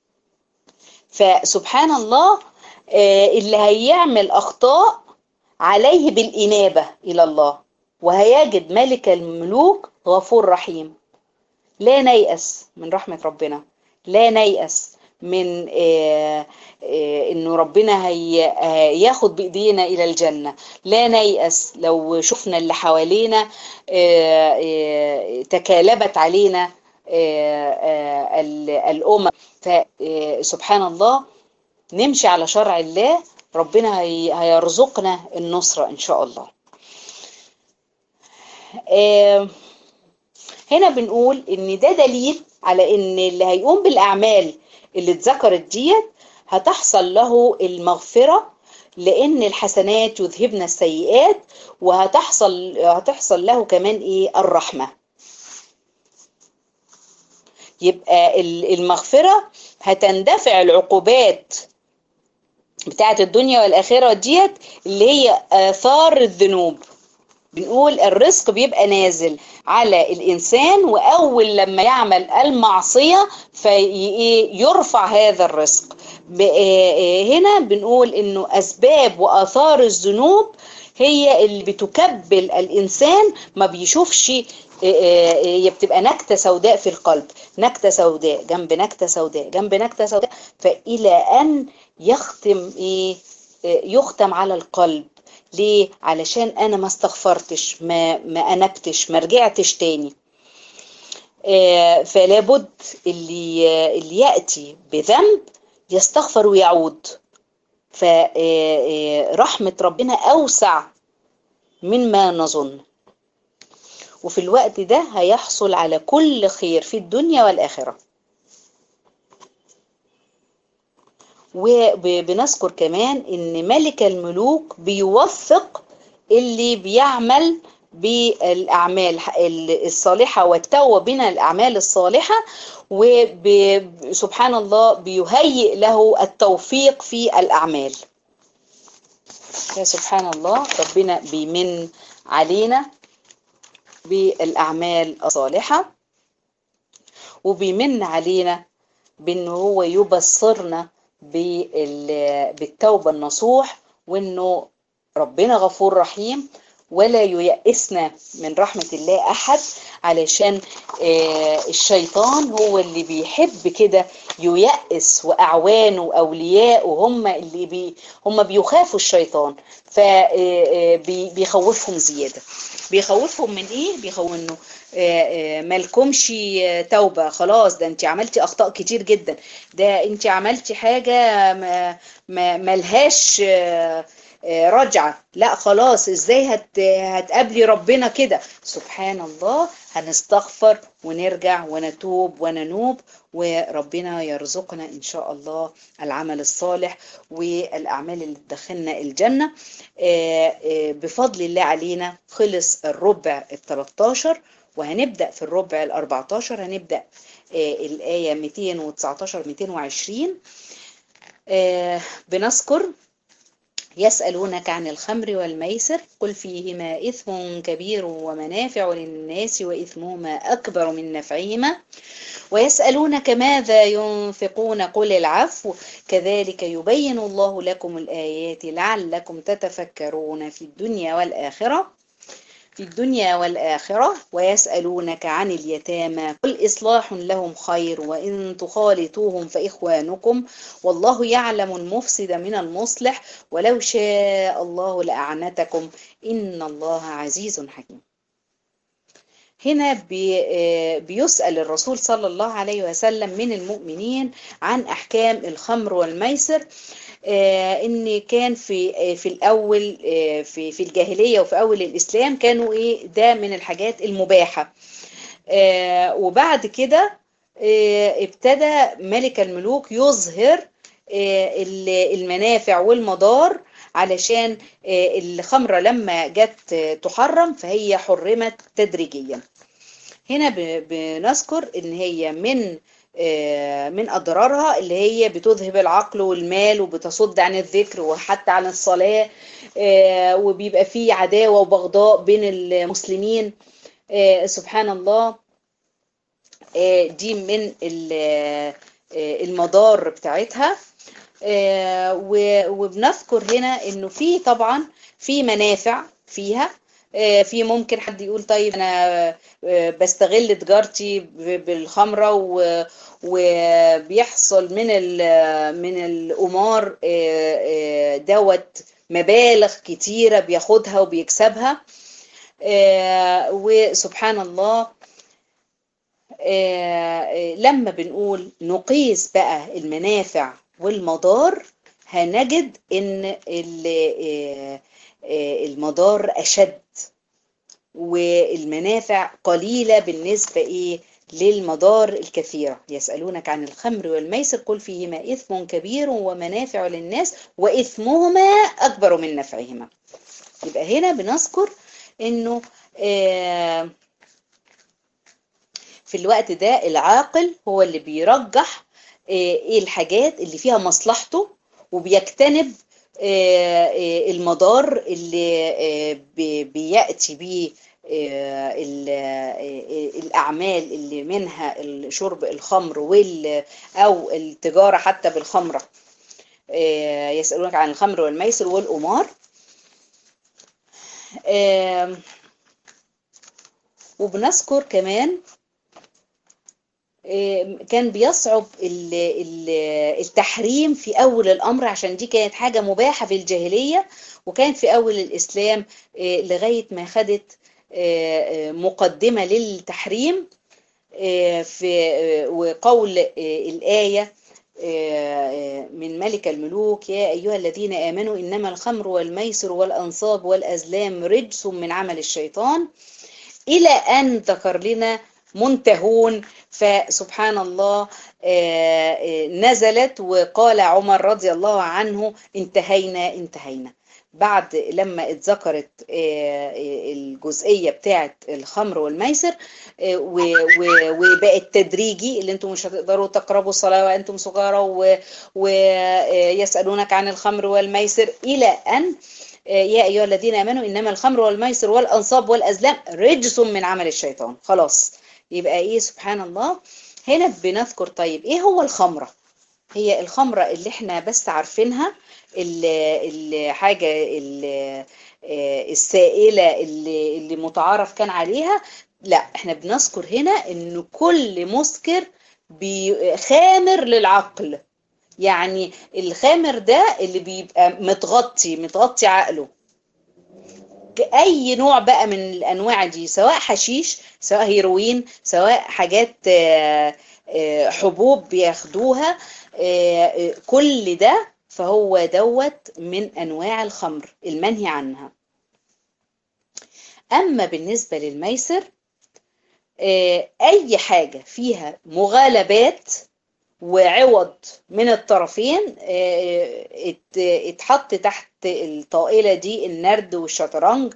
فسبحان الله اللي هيعمل أخطاء عليه بالإنابة إلى الله وهيجد ملك الملوك غفور رحيم لا نيأس من رحمة ربنا لا نيأس من آه آه انه ربنا هي هياخد بايدينا الى الجنه لا نيأس لو شفنا اللي حوالينا آه تكالبت علينا الامم فسبحان الله نمشي على شرع الله ربنا هي هيرزقنا النصره ان شاء الله هنا بنقول ان ده دليل على ان اللي هيقوم بالاعمال اللي اتذكرت ديت هتحصل له المغفرة لأن الحسنات يذهبن السيئات وهتحصل هتحصل له كمان إيه الرحمة يبقى المغفرة هتندفع العقوبات بتاعت الدنيا والآخرة ديت اللي هي آثار الذنوب بنقول الرزق بيبقى نازل على الإنسان وأول لما يعمل المعصية فيرفع هذا الرزق هنا بنقول إنه أسباب وآثار الذنوب هي اللي بتكبل الإنسان ما بيشوفش هي بتبقى نكتة سوداء في القلب نكتة سوداء جنب نكتة سوداء جنب نكتة سوداء فإلى أن يختم إيه يختم على القلب ليه علشان انا ما استغفرتش ما ما انبتش ما رجعتش تاني آه فلا بد اللي اللي ياتي بذنب يستغفر ويعود فرحمه ربنا اوسع مما نظن وفي الوقت ده هيحصل على كل خير في الدنيا والاخره وبنذكر كمان ان ملك الملوك بيوفق اللي بيعمل بالاعمال الصالحه والتوبه من الاعمال الصالحه وسبحان الله بيهيئ له التوفيق في الاعمال يا سبحان الله ربنا بيمن علينا بالاعمال الصالحه وبيمن علينا بان هو يبصرنا بالتوبة النصوح وانه ربنا غفور رحيم ولا ييأسنا من رحمة الله أحد علشان الشيطان هو اللي بيحب كده ييأس وأعوانه وأولياءه هم اللي بي هم بيخافوا الشيطان فبيخوفهم زيادة بيخوفهم من إيه؟ بيخوفهم إنه مالكمش توبة خلاص ده انت عملتي اخطاء كتير جدا ده انت عملتي حاجة ما ملهاش رجعة لا خلاص ازاي هت هتقابلي ربنا كده سبحان الله هنستغفر ونرجع ونتوب وننوب وربنا يرزقنا ان شاء الله العمل الصالح والاعمال اللي تدخلنا الجنة بفضل الله علينا خلص الربع ال 13 وهنبدأ في الربع ال 14 هنبدأ الآية 219 220 بنذكر يسألونك عن الخمر والميسر قل فيهما إثم كبير ومنافع للناس وإثمهما أكبر من نفعهما ويسألونك ماذا ينفقون قل العفو كذلك يبين الله لكم الآيات لعلكم تتفكرون في الدنيا والآخرة في الدنيا والآخرة ويسألونك عن اليتامى قل إصلاح لهم خير وإن تخالطوهم فإخوانكم والله يعلم المفسد من المصلح ولو شاء الله لأعنتكم إن الله عزيز حكيم هنا بي بيسأل الرسول صلى الله عليه وسلم من المؤمنين عن أحكام الخمر والميسر آه ان كان في آه في الاول آه في في الجاهليه وفي اول الاسلام كانوا ايه ده من الحاجات المباحه وبعد كده ابتدى ملك الملوك يظهر المنافع والمضار علشان الخمره لما جت تحرم فهي حرمت تدريجيا هنا بنذكر ان هي من من أضرارها اللي هي بتذهب العقل والمال وبتصد عن الذكر وحتى عن الصلاة وبيبقى فيه عداوة وبغضاء بين المسلمين سبحان الله دي من المضار بتاعتها وبنذكر هنا انه في طبعا في منافع فيها في ممكن حد يقول طيب انا بستغل تجارتي بالخمره وبيحصل من من القمار دوت مبالغ كتيره بياخدها وبيكسبها وسبحان الله لما بنقول نقيس بقى المنافع والمضار هنجد ان المضار اشد والمنافع قليله بالنسبه ايه للمضار الكثيره يسالونك عن الخمر والميسر قل فيهما اثم كبير ومنافع للناس واثمهما اكبر من نفعهما يبقى هنا بنذكر انه في الوقت ده العاقل هو اللي بيرجح ايه الحاجات اللي فيها مصلحته وبيجتنب المضار اللي بياتي بيه الاعمال اللي منها شرب الخمر وال او التجاره حتى بالخمره يسالونك عن الخمر والميسر والقمار وبنذكر كمان كان بيصعب التحريم في أول الأمر عشان دي كانت حاجة مباحة في الجاهلية وكانت في أول الإسلام لغاية ما خدت مقدمة للتحريم في وقول الآية من ملك الملوك يا أيها الذين آمنوا إنما الخمر والميسر والأنصاب والأزلام رجس من عمل الشيطان إلى أن ذكر لنا منتهون فسبحان الله نزلت وقال عمر رضي الله عنه انتهينا انتهينا بعد لما اتذكرت الجزئية بتاعت الخمر والميسر وبقت تدريجي اللي انتم مش هتقدروا تقربوا الصلاة وانتم صغارى ويسألونك عن الخمر والميسر إلى أن يا أيها الذين آمنوا إنما الخمر والميسر والأنصاب والأزلام رجس من عمل الشيطان خلاص يبقى إيه سبحان الله هنا بنذكر طيب إيه هو الخمرة هي الخمرة اللي احنا بس عارفينها الحاجة السائلة اللي, اللي متعارف كان عليها لا احنا بنذكر هنا ان كل مسكر خامر للعقل يعني الخامر ده اللي بيبقى متغطي متغطي عقله اي نوع بقى من الانواع دي سواء حشيش سواء هيروين سواء حاجات حبوب بياخدوها كل ده فهو دوت من انواع الخمر المنهي عنها اما بالنسبه للميسر اي حاجه فيها مغالبات وعوض من الطرفين اتحط تحت الطائلة دي النرد والشطرنج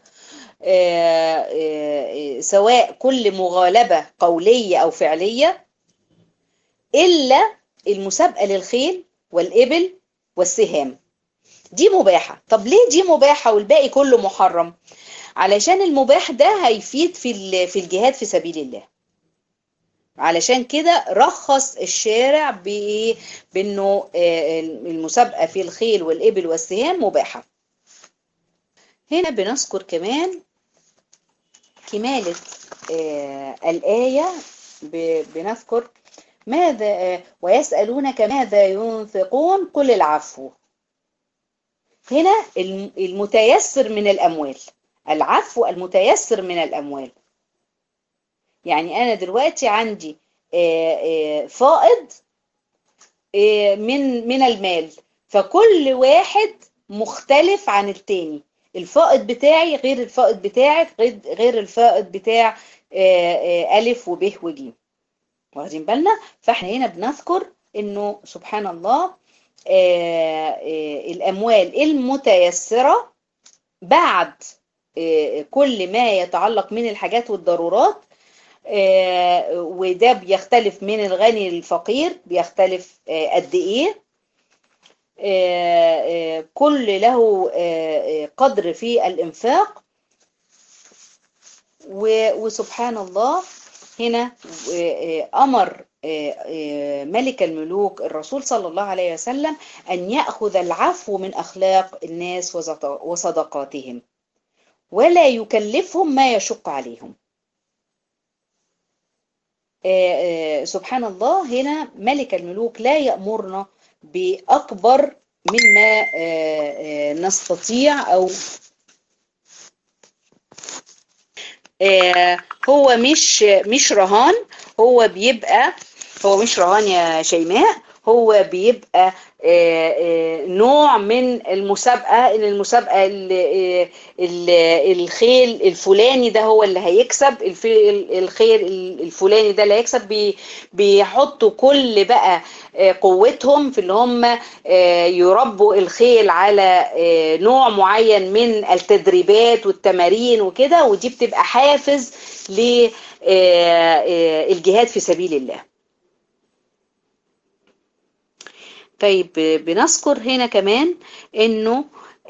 سواء كل مغالبة قولية أو فعلية إلا المسابقة للخيل والإبل والسهام دي مباحة طب ليه دي مباحة والباقي كله محرم علشان المباح ده هيفيد في في الجهاد في سبيل الله علشان كده رخص الشارع بايه بانه المسابقه في الخيل والابل والسهام مباحه هنا بنذكر كمان كماله الايه بنذكر ماذا ويسالونك ماذا ينفقون قل العفو هنا المتيسر من الاموال العفو المتيسر من الاموال يعني انا دلوقتي عندي فائض من من المال فكل واحد مختلف عن التاني الفائض بتاعي غير الفائض بتاعك غير الفائض بتاع ألف وب وج واخدين بالنا فاحنا هنا بنذكر انه سبحان الله الأموال المتيسرة بعد كل ما يتعلق من الحاجات والضرورات وده بيختلف من الغني للفقير بيختلف قد ايه كل له قدر في الانفاق وسبحان الله هنا أمر ملك الملوك الرسول صلى الله عليه وسلم أن يأخذ العفو من أخلاق الناس وصدقاتهم ولا يكلفهم ما يشق عليهم سبحان الله هنا ملك الملوك لا يأمرنا بأكبر مما نستطيع أو هو مش مش رهان هو بيبقى هو مش رهان يا شيماء هو بيبقى نوع من المسابقة ان المسابقة الخيل الفلاني ده هو اللي هيكسب الخيل الفلاني ده اللي هيكسب بيحطوا كل بقى قوتهم في اللي هم يربوا الخيل على نوع معين من التدريبات والتمارين وكده ودي بتبقى حافز للجهاد في سبيل الله طيب بنذكر هنا كمان انه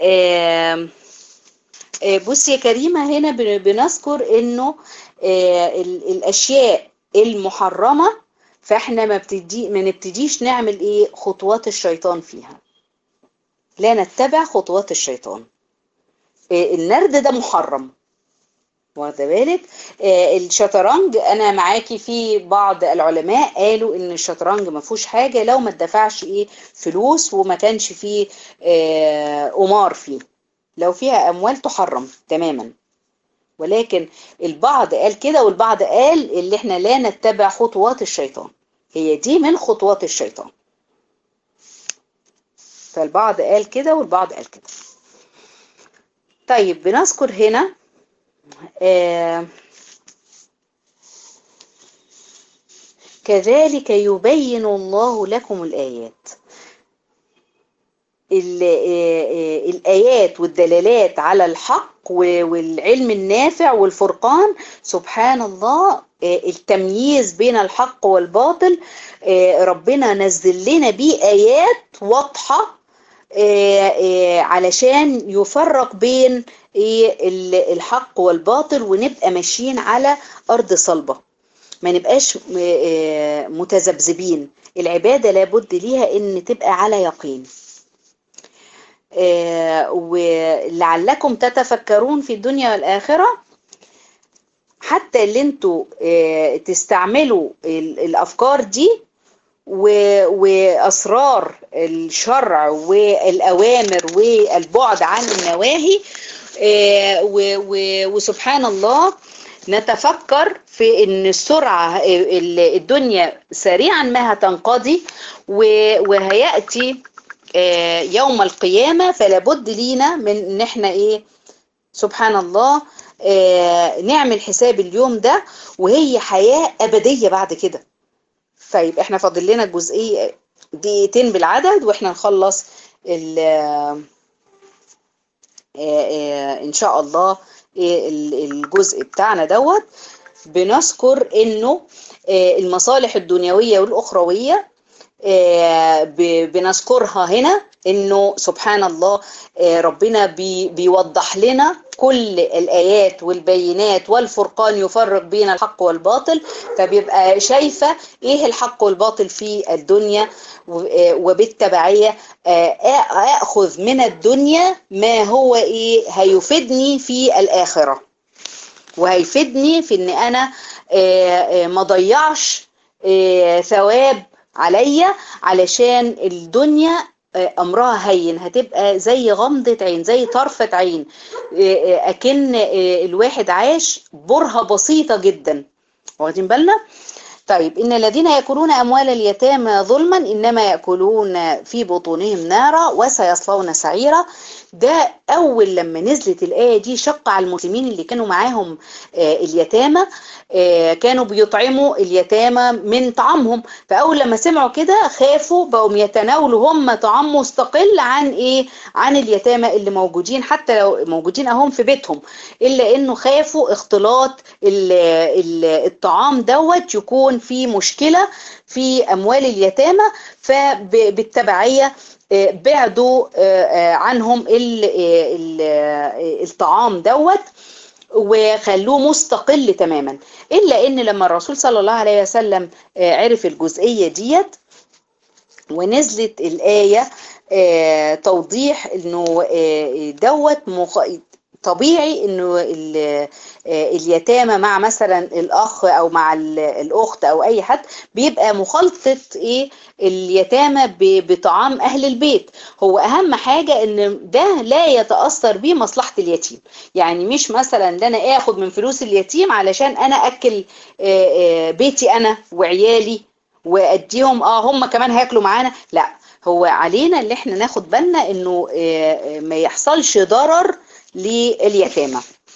بصي يا كريمة هنا بنذكر انه الاشياء المحرمة فاحنا ما بتدي ما نبتديش نعمل ايه خطوات الشيطان فيها لا نتبع خطوات الشيطان النرد ده محرم واخده بالك آه الشطرنج انا معاكي في بعض العلماء قالوا ان الشطرنج ما فيهوش حاجه لو ما اتدفعش ايه فلوس وما كانش فيه آه قمار فيه لو فيها اموال تحرم تماما ولكن البعض قال كده والبعض قال اللي احنا لا نتبع خطوات الشيطان هي دي من خطوات الشيطان فالبعض قال كده والبعض قال كده طيب بنذكر هنا آه كذلك يبين الله لكم الآيات الآيات والدلالات على الحق والعلم النافع والفرقان سبحان الله التمييز بين الحق والباطل ربنا نزل لنا بيه آيات واضحة علشان يفرق بين الحق والباطل ونبقى ماشيين على أرض صلبة ما نبقاش متذبذبين العبادة لابد ليها ان تبقى على يقين ولعلكم تتفكرون في الدنيا والآخرة حتى اللي انتوا تستعملوا الأفكار دي وأسرار الشرع والأوامر والبعد عن النواهي وسبحان الله نتفكر في ان السرعة الدنيا سريعا ما هتنقضي وهيأتي يوم القيامة فلا بد لينا من ان احنا ايه سبحان الله نعمل حساب اليوم ده وهي حياة أبدية بعد كده طيب احنا فاضل لنا جزئية دقيقتين بالعدد واحنا نخلص ان شاء الله الجزء بتاعنا دوت بنذكر انه المصالح الدنيوية والاخروية بنذكرها هنا انه سبحان الله ربنا بي بيوضح لنا كل الايات والبينات والفرقان يفرق بين الحق والباطل فبيبقى شايفه ايه الحق والباطل في الدنيا وبالتبعيه اخذ من الدنيا ما هو ايه هيفيدني في الاخره وهيفيدني في ان انا ما ضيعش ثواب عليا علشان الدنيا امرها هين هتبقى زي غمضة عين زي طرفة عين اكن الواحد عاش برهة بسيطة جدا واخدين بالنا طيب إن الذين يأكلون أموال اليتامى ظلما إنما يأكلون في بطونهم نارا وسيصلون سعيرا ده أول لما نزلت الآية دي شق على المسلمين اللي كانوا معاهم آه اليتامى آه كانوا بيطعموا اليتامى من طعامهم فأول لما سمعوا كده خافوا بقوا يتناولوا هم طعام مستقل عن إيه عن اليتامى اللي موجودين حتى لو موجودين أهم في بيتهم إلا إنه خافوا اختلاط ال ال الطعام دوت يكون في مشكلة في أموال اليتامى فبالتبعية بعدوا عنهم ال ال الطعام دوت وخلوه مستقل تماما الا ان لما الرسول صلى الله عليه وسلم عرف الجزئيه ديت ونزلت الايه توضيح انه دوت مخ... طبيعي انه اليتامى مع مثلا الاخ او مع الاخت او اي حد بيبقى مخالطه ايه اليتامى بطعام اهل البيت هو اهم حاجه ان ده لا يتاثر بيه مصلحه اليتيم يعني مش مثلا ان انا اخد من فلوس اليتيم علشان انا اكل بيتي انا وعيالي واديهم اه هم كمان هياكلوا معانا لا هو علينا اللي احنا ناخد بالنا انه ما يحصلش ضرر لليتامى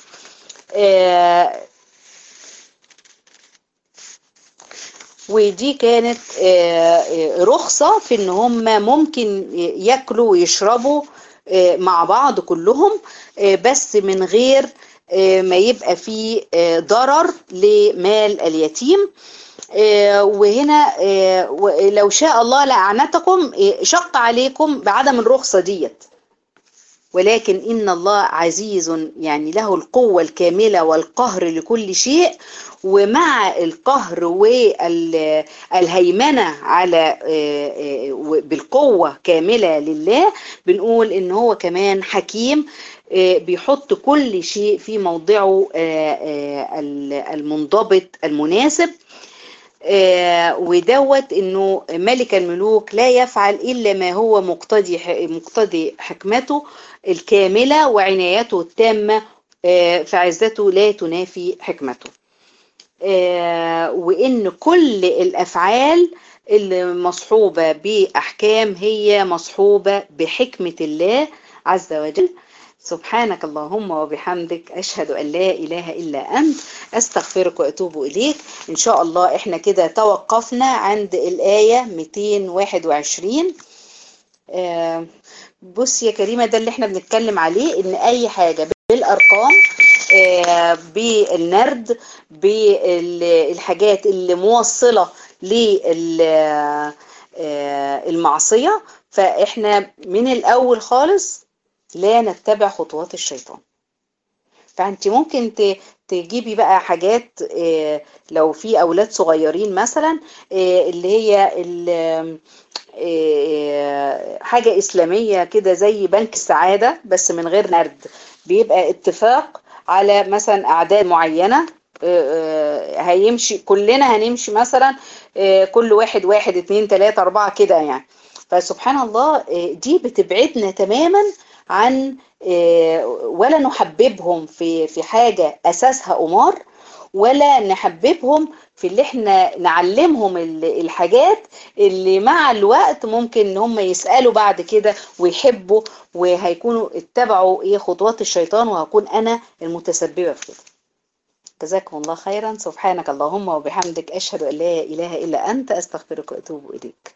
ودي كانت رخصة في ان هم ممكن ياكلوا ويشربوا مع بعض كلهم بس من غير ما يبقى فيه ضرر لمال اليتيم وهنا لو شاء الله لأعنتكم شق عليكم بعدم الرخصة ديت ولكن إن الله عزيز يعني له القوة الكاملة والقهر لكل شيء ومع القهر والهيمنة على بالقوة كاملة لله بنقول إن هو كمان حكيم بيحط كل شيء في موضعه المنضبط المناسب ودوت انه ملك الملوك لا يفعل الا ما هو مقتضي مقتضي حكمته الكامله وعنايته التامه فعزته لا تنافي حكمته وان كل الافعال اللي مصحوبه باحكام هي مصحوبه بحكمه الله عز وجل سبحانك اللهم وبحمدك أشهد أن لا إله إلا أنت أستغفرك وأتوب إليك إن شاء الله إحنا كده توقفنا عند الآية 221 آه بص يا كريمة ده اللي إحنا بنتكلم عليه إن أي حاجة بالأرقام آه بالنرد بالحاجات اللي موصلة للمعصية فإحنا من الأول خالص لا نتبع خطوات الشيطان فانت ممكن تجيبي بقى حاجات لو في اولاد صغيرين مثلا اللي هي حاجة اسلامية كده زي بنك السعادة بس من غير نرد بيبقى اتفاق على مثلا اعداد معينة هيمشي كلنا هنمشي مثلا كل واحد واحد اتنين تلاتة اربعة كده يعني فسبحان الله دي بتبعدنا تماما عن ولا نحببهم في في حاجة أساسها قمار ولا نحببهم في اللي احنا نعلمهم الحاجات اللي مع الوقت ممكن ان هم يسألوا بعد كده ويحبوا وهيكونوا اتبعوا ايه خطوات الشيطان وهكون انا المتسببة في كده جزاكم الله خيرا سبحانك اللهم وبحمدك أشهد أن لا إله إلا أنت أستغفرك وأتوب إليك